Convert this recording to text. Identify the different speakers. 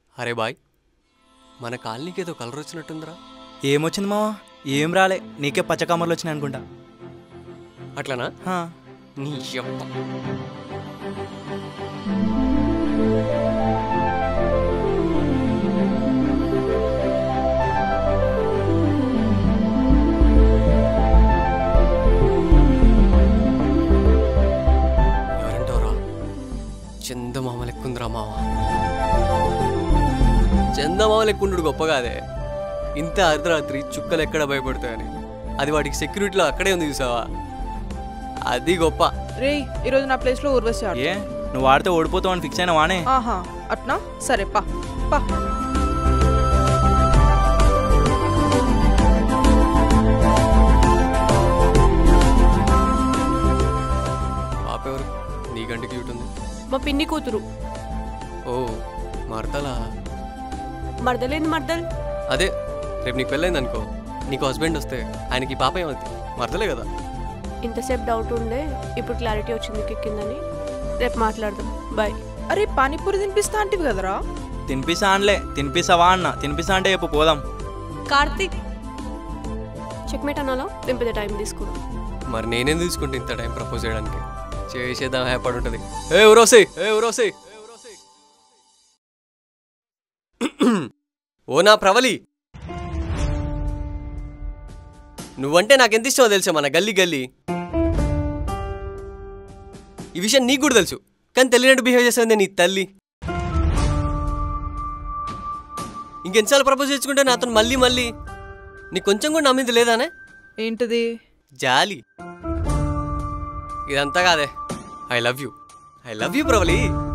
Speaker 1: అరే బాయ్ మన కాలనీకి ఏదో కలర్ వచ్చినట్టుందిరా
Speaker 2: ఏమొచ్చింది మావా ఏం రాలే నీకే పచ్చకామర్లు వచ్చినాయి అనుకుంటా
Speaker 1: అట్లనా
Speaker 2: హా.
Speaker 1: నీ యప్ప ఎవరంటావురా చందమామ లెక్కుందిరా మావ చందమామ లెక్కుండు గొప్ప కాదే ఇంత అర్ధరాత్రి చుక్కలు ఎక్కడ భయపడతాయని అది వాడికి సెక్యూరిటీలో అక్కడే ఉంది చూసావా అది గొప్ప
Speaker 3: రే ఈరోజు నా ప్లేస్లో ఊర్వశి ఆడు
Speaker 2: ఏ నువ్వు ఆడితే ఓడిపోతావు అని ఫిక్స్ అయినా వానే
Speaker 3: ఆహా అట్నా సరే పా పా
Speaker 1: పాప ఎవరు నీ గంట క్యూట్ ఉంది
Speaker 4: మా పిన్ని కూతురు
Speaker 1: ఓ మరదలా
Speaker 4: మర్దలేంది మర్దల్
Speaker 1: అదే రేపు నీకు పెళ్ళైంది అనుకో నీకు హస్బెండ్ వస్తే ఆయనకి ఈ పాప ఏమవుతుంది మరదలే కదా
Speaker 4: ఇంతసేపు డౌట్ ఉండే ఇప్పుడు క్లారిటీ వచ్చింది ఎక్కిందని రేపు మాట్లాడదాం బాయ్
Speaker 3: అరే పానీపూరి తినిపిస్తా అంటివి కదరా
Speaker 2: తినిపిస్తా అనలే తినిపిస్తావా అన్న తినిపిస్తా అంటే చెప్పు పోదాం
Speaker 4: కార్తీక్ చెక్మేట్ అనాలో దింపితే టైం తీసుకున్నాం
Speaker 1: మరి నేనేం తీసుకుంటే ఇంత టైం ప్రపోజ్ చేయడానికి చేసేద్దాం హ్యాపీ ఉంటుంది ఏ ఊరోసే ఏ ఊరోసే ఓ నా ప్రవలి నువ్వంటే నాకెంత ఇష్టమో తెలుసా మన గల్లీ గల్లీ ఈ విషయం నీకు కూడా తెలుసు కానీ తెలియనట్టు బిహేవ్ చేస్తుంది నీ తల్లి ఇంకెన్నిసార్లు ప్రపోజ్ చేసుకుంటే నాతో మళ్ళీ మళ్ళీ నీకు కొంచెం కూడా నమ్మింది లేదానే
Speaker 3: ఏంటిది
Speaker 1: జాలి ఇదంతా కాదే I love you I love you ప్రవలి